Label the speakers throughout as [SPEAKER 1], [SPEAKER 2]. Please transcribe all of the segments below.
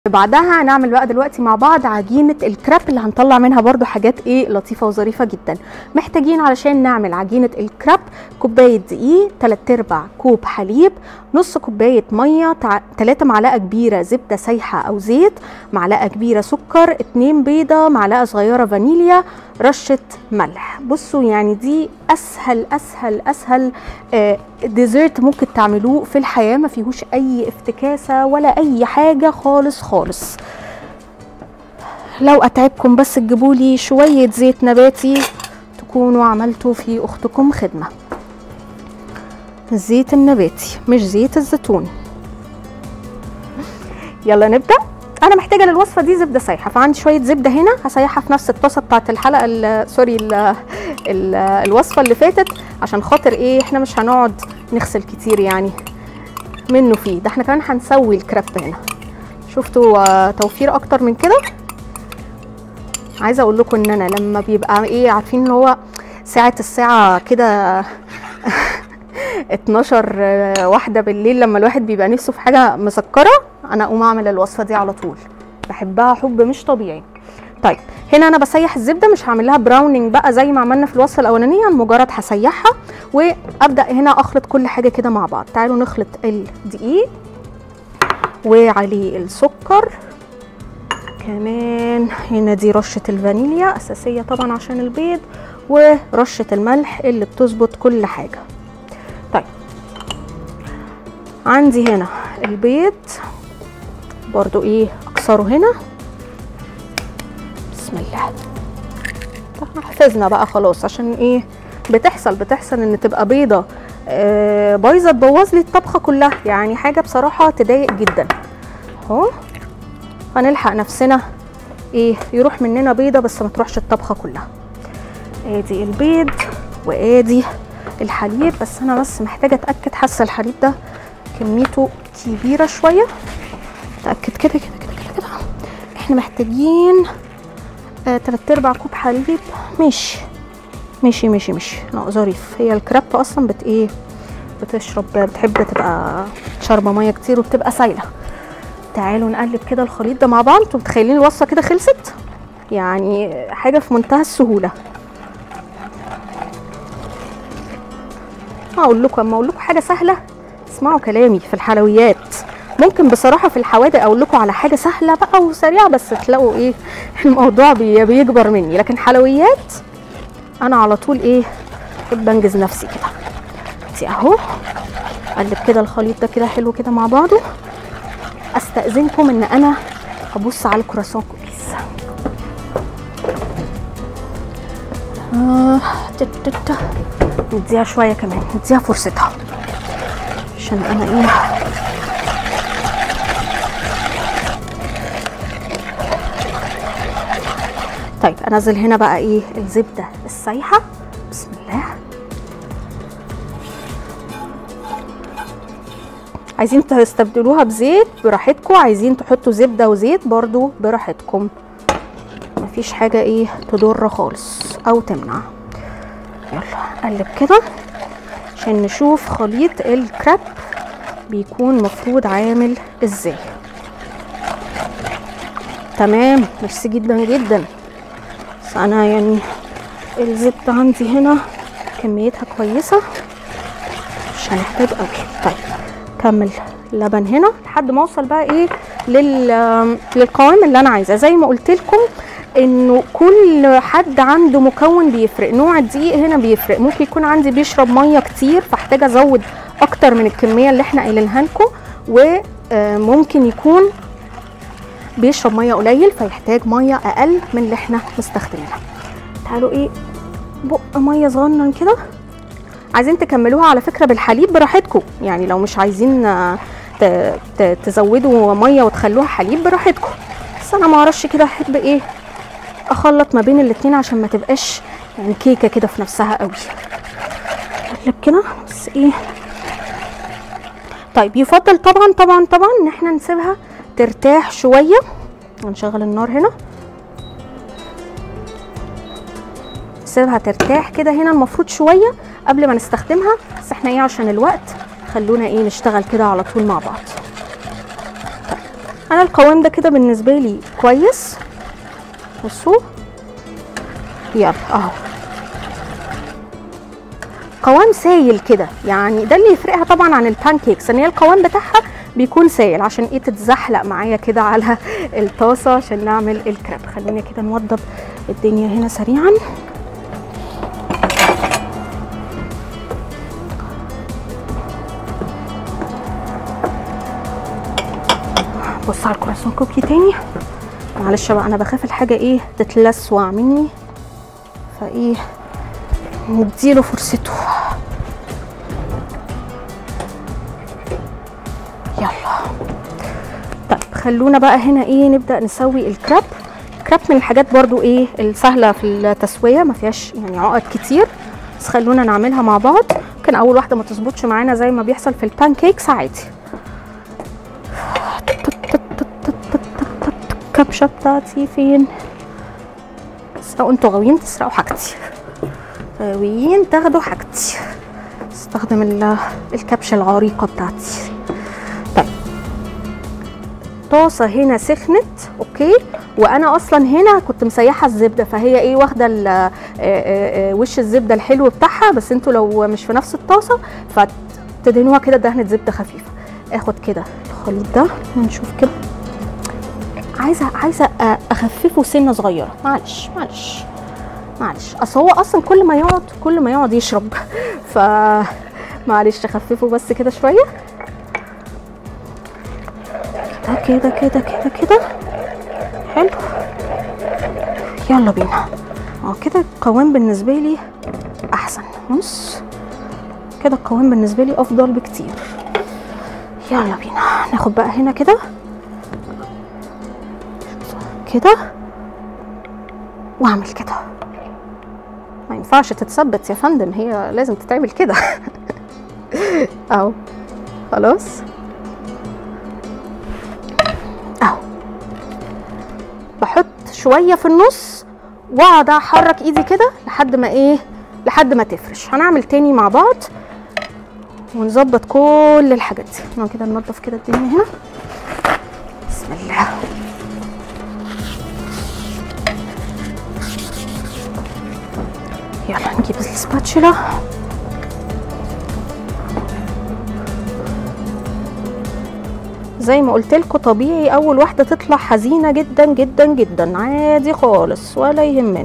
[SPEAKER 1] بعدها هنعمل بقى دلوقتي مع بعض عجينة الكراب اللي هنطلع منها برضو حاجات ايه لطيفة وظريفة جدا محتاجين علشان نعمل عجينة الكراب كوباية دقيق 3 ارباع كوب حليب نص كوباية مية 3 معلقة كبيرة زبدة سايحة او زيت معلقة كبيرة سكر 2 بيضة معلقة صغيرة فانيليا رشة ملح بصوا يعني دي اسهل اسهل اسهل آه ديزرت ممكن تعملوه في الحياة ما فيهوش اي افتكاسة ولا اي حاجة خالص خالص لو اتعبكم بس تجيبوا لي شويه زيت نباتي تكونوا عملتوا في اختكم خدمه الزيت النباتي مش زيت الزيتون يلا نبدا انا محتاجه للوصفه دي زبده سايحه فعندي شويه زبده هنا هسيحها في نفس الطاسه بتاعت الحلقه ال سوري ال ال الوصفه اللي فاتت عشان خاطر ايه احنا مش هنقعد نغسل كتير يعني منه فيه ده احنا كمان هنسوي الكراب هنا شفتوا توفير اكتر من كده عايزه اقول لكم ان انا لما بيبقى ايه عارفين اللي هو ساعه الساعه كده 12 واحدة بالليل لما الواحد بيبقى نفسه في حاجة مسكرة أنا أقوم أعمل الوصفة دي على طول بحبها حب مش طبيعي طيب هنا أنا بسيح الزبدة مش هعمل لها براوننج بقى زي ما عملنا في الوصفة الأولانية مجرد هسيحها وأبدأ هنا أخلط كل حاجة كده مع بعض تعالوا نخلط الدقيق وعليه السكر كمان هنا دي رشة الفانيليا أساسية طبعا عشان البيض ورشة الملح اللي بتظبط كل حاجة طيب عندي هنا البيض برضو ايه اكسره هنا بسم الله حفظنا بقى خلاص عشان ايه بتحصل بتحصل ان تبقى بيضة آه بايظة تبوظ لي الطبخة كلها يعني حاجة بصراحة تضايق جدا اهو هنلحق نفسنا ايه يروح مننا بيضة بس ما تروحش الطبخة كلها ادي البيض وادي الحليب بس انا بس محتاجه اتاكد حاسه الحليب ده كميته كبيره شويه اتاكد كده كده كده كده كده احنا محتاجين آه تلات ارباع كوب حليب ماشي ماشي ماشي ماشي لا ظريف هي الكراب اصلا بت ايه بتشرب بتحب تبقى شاربه ميه كتير وبتبقى سايله تعالوا نقلب كده الخليط ده مع بعض انتوا متخيلين الوصفه كده خلصت يعني حاجه في منتهى السهوله اقول لكم اما اقول لكم حاجه سهله اسمعوا كلامي في الحلويات ممكن بصراحه في الحوادق اقول لكم على حاجه سهله بقى وسريعه بس تلاقوا ايه الموضوع بي بيكبر مني لكن حلويات انا على طول ايه بحب انجز نفسي كده دي اهو اقلب كده الخليط ده كده حلو كده مع بعضه استاذنكم ان انا ابص على الكراسون كوكيز آه تت نديها شويه كمان نديها فرصتها عشان انا ايه طيب انزل هنا بقى ايه الزبده السايحه بسم الله عايزين تستبدلوها بزيت براحتكم عايزين تحطوا زبده وزيت برضو براحتكم مفيش حاجه ايه تضر خالص او تمنع يلا نقلب كده عشان نشوف خليط الكراب بيكون مفروض عامل ازاي تمام ميرسي جدا جدا بس انا يعني الزبدة عندي هنا كميتها كويسة مش هنحتاج قوي طيب كمل لبن هنا لحد ما اوصل بقى ايه لل للقوام اللي انا عايزاه زي ما قلت لكم انه كل حد عنده مكون بيفرق نوع الدقيق هنا بيفرق ممكن يكون عندي بيشرب ميه كتير فاحتاج ازود اكتر من الكميه اللي احنا قايلينها لكم وممكن يكون بيشرب ميه قليل فيحتاج ميه اقل من اللي احنا مستخدمينها تعالوا ايه بق ميه صغنن كده عايزين تكملوها على فكره بالحليب براحتكم يعني لو مش عايزين تزودوا ميه وتخلوها حليب براحتكم بس انا ما اعرفش كده احب ايه اخلط ما بين الاتنين عشان ما تبقاش يعني كيكه كده في نفسها قوي اقلب كده بس ايه طيب يفضل طبعا طبعا طبعا ان احنا نسيبها ترتاح شويه هنشغل النار هنا نسيبها ترتاح كده هنا المفروض شويه قبل ما نستخدمها بس احنا ايه عشان الوقت خلونا ايه نشتغل كده على طول مع بعض انا القوام ده كده بالنسبه لي كويس بصوا يلا اهو قوام سايل كده يعني ده اللي يفرقها طبعا عن البانكيكس ان هي القوام بتاعها بيكون سايل عشان ايه تتزحلق معايا كده على الطاسه عشان نعمل الكريب خلينا كده نوضب الدنيا هنا سريعا بص على الكرواسون كوكي تاني معلش بقى انا بخاف الحاجه ايه تتلسوع مني فايه نديله فرصته يلا طيب خلونا بقى هنا ايه نبدا نسوي الكراب الكراب من الحاجات برضو ايه السهله في التسويه ما فيهاش يعني عقد كتير بس خلونا نعملها مع بعض ممكن اول واحده ما تظبطش معانا زي ما بيحصل في البانكيكس عادي الكبشه بتاعتي فين تسرقوا انتوا غاويين تسرقوا حاجتي غاويين تاخدوا حاجتي استخدم ال- الكبشه العريقه بتاعتي طيب طاسه هنا سخنت اوكي وانا اصلا هنا كنت مسيحه الزبده فهي ايه واخده ال- آه، آه، آه، وش الزبده الحلو بتاعها بس انتوا لو مش في نفس الطاسه فتدهنوها كده دهنه زبده خفيفه اخد كده الخليط ده ونشوف كده عايزه عايزه أ- اخففه سنه صغيره معلش معلش معلش اصل هو اصلا كل ما يقعد كل ما يقعد يشرب ف معلش اخففه بس كده شويه كده كده كده كده كده حلو يلا بينا اه كده القوام بالنسبه لي احسن بص كده القوام بالنسبه لي افضل بكتير يلا بينا ناخد بقى هنا كده كده واعمل كده ما ينفعش تتثبت يا فندم هي لازم تتعمل كده اهو خلاص اهو بحط شويه في النص واقعد احرك ايدي كده لحد ما ايه لحد ما تفرش هنعمل تاني مع بعض ونظبط كل الحاجات دي نقعد كده ننضف كده الدنيا هنا بسم الله يلا نجيب السباتشولا زي ما قلت لكم طبيعي اول واحده تطلع حزينه جدا جدا جدا عادي خالص ولا يهمنا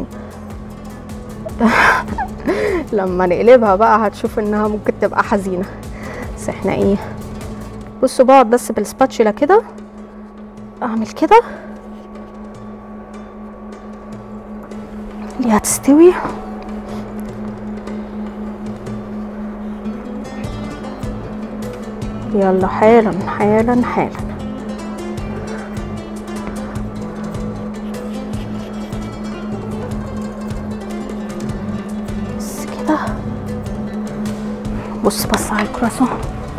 [SPEAKER 1] لما نقلبها بقى هتشوف انها ممكن تبقى حزينه بس احنا ايه بصوا بقعد بس بالسباتشولا كده اعمل كده اللي هتستوي يلا حالا حالا حالا بس كده بص بص على الكراسون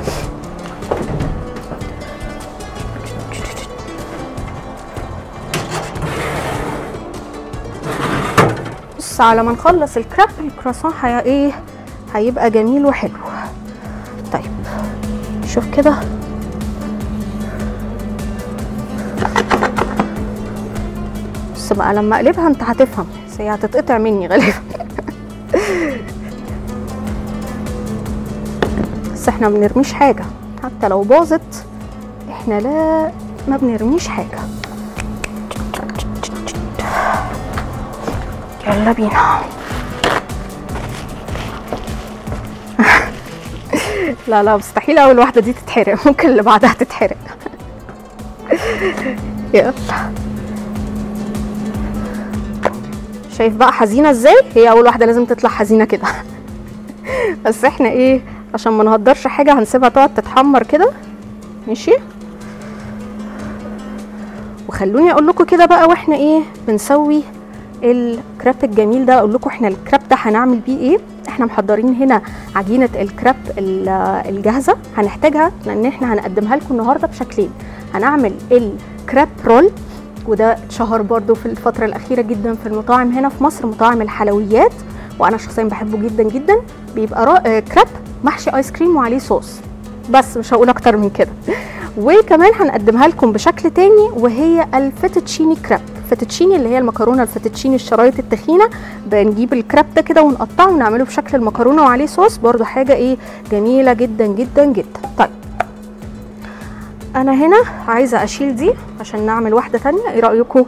[SPEAKER 1] بص على ما نخلص الكراب الكراسون هي ايه هيبقى جميل وحلو طيب شوف كده بس بقى لما اقلبها انت هتفهم بس هي هتتقطع مني غالبا بس احنا ما بنرميش حاجه حتى لو باظت احنا لا ما بنرميش حاجه يلا بينا لا لا مستحيل اول واحده دي تتحرق ممكن اللي بعدها تتحرق يلا شايف بقى حزينه ازاي هي اول واحده لازم تطلع حزينه كده بس احنا ايه عشان ما نهدرش حاجه هنسيبها تقعد تتحمر كده ماشي وخلوني اقول لكم كده بقى واحنا ايه بنسوي الكراب الجميل ده اقول لكم احنا الكراب ده هنعمل بيه ايه احنا محضرين هنا عجينه الكراب ال- الجاهزه هنحتاجها لان احنا هنقدمها لكم النهارده بشكلين هنعمل الكراب رول وده اتشهر برضو في الفترة الأخيرة جدا في المطاعم هنا في مصر مطاعم الحلويات وأنا شخصيا بحبه جدا جدا بيبقى را... آه، كراب محشي آيس كريم وعليه صوص بس مش هقول أكتر من كده وكمان هنقدمها لكم بشكل تاني وهي الفيتوتشيني كراب فيتوتشيني اللي هي المكرونه الفيتوتشيني الشرايط التخينه بنجيب الكراب ده كده ونقطعه ونعمله بشكل المكرونه وعليه صوص برضو حاجه ايه جميله جدا جدا جدا طيب انا هنا عايزه اشيل دي عشان نعمل واحده تانية ايه رايكم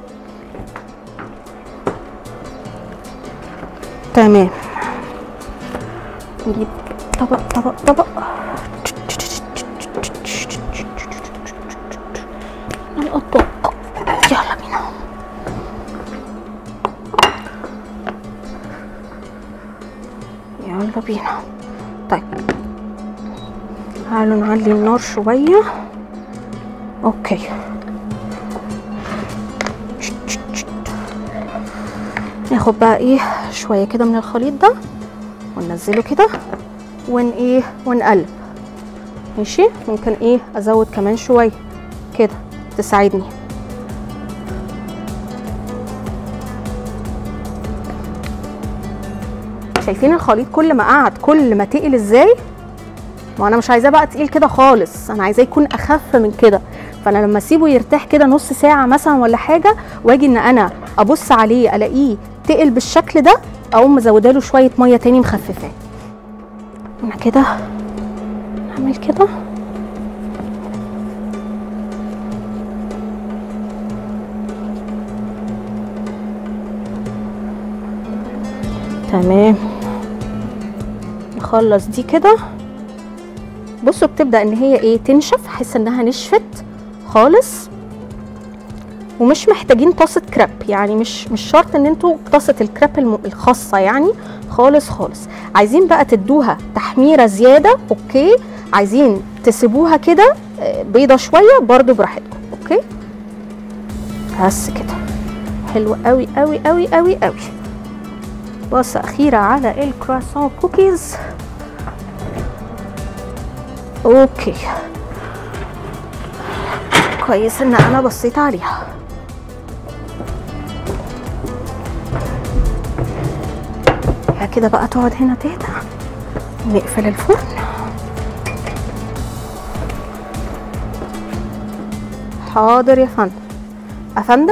[SPEAKER 1] تمام نجيب طبق طبق طبق نقطع يلا بينا يلا بينا طيب تعالوا نعلي النار شوية اوكي ناخد بقى ايه شوية كده من الخليط ده وننزله كده ون ايه ونقلب ماشي ممكن ايه ازود كمان شوية كده تساعدني شايفين الخليط كل ما قعد كل ما تقل ازاي ما انا مش عايزاه بقى تقيل كده خالص انا عايزاه يكون اخف من كده فانا لما اسيبه يرتاح كده نص ساعه مثلا ولا حاجه واجي ان انا ابص عليه الاقيه تقل بالشكل ده اقوم مزوده له شويه ميه تاني مخففاه انا كده اعمل كده تمام نخلص دي كده بصوا بتبدا ان هي ايه تنشف احس انها نشفت خالص ومش محتاجين طاسه كريب يعني مش مش شرط ان انتوا طاسه الكريب الم- الخاصه يعني خالص خالص عايزين بقى تدوها تحميره زياده اوكي عايزين تسيبوها كده آه، بيضه شويه برضو براحتكم اوكي بس كده حلو قوي قوي قوي قوي قوي بصة أخيرة على الكرواسون كوكيز أوكي كويس إن أنا بصيت عليها هي كده بقى تقعد هنا تهدى نقفل الفرن حاضر يا فندم أفندم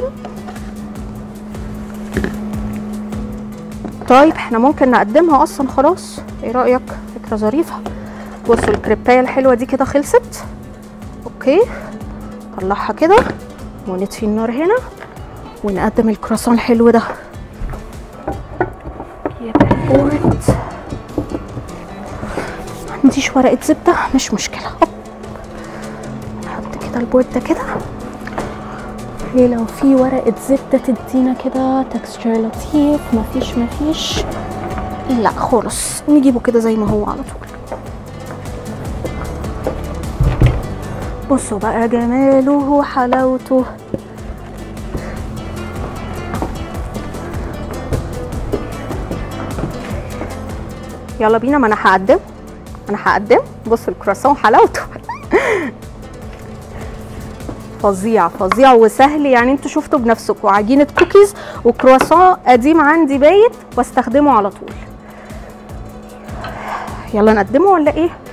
[SPEAKER 1] طيب احنا ممكن نقدمها اصلا خلاص ايه رايك فكره ظريفه بصوا الكريبايه الحلوه دي كده خلصت اوكي طلعها كده ونطفي النار هنا ونقدم الكراسون الحلو ده يبقى البورد عنديش ورقه زبده مش مشكله هوب نحط كده البورد ده كده ايه لو في ورقة زبدة تدينا كده تكستشر لطيف مفيش مفيش لا خالص نجيبه كده زي ما هو على طول بصوا بقى جماله وحلاوته يلا بينا ما انا هقدم انا هقدم بصوا الكراسون حلاوته فظيع فظيع وسهل يعني انتوا شفتوا بنفسكم عجينه كوكيز وكرواسون قديم عندي بايت واستخدمه على طول يلا نقدمه ولا ايه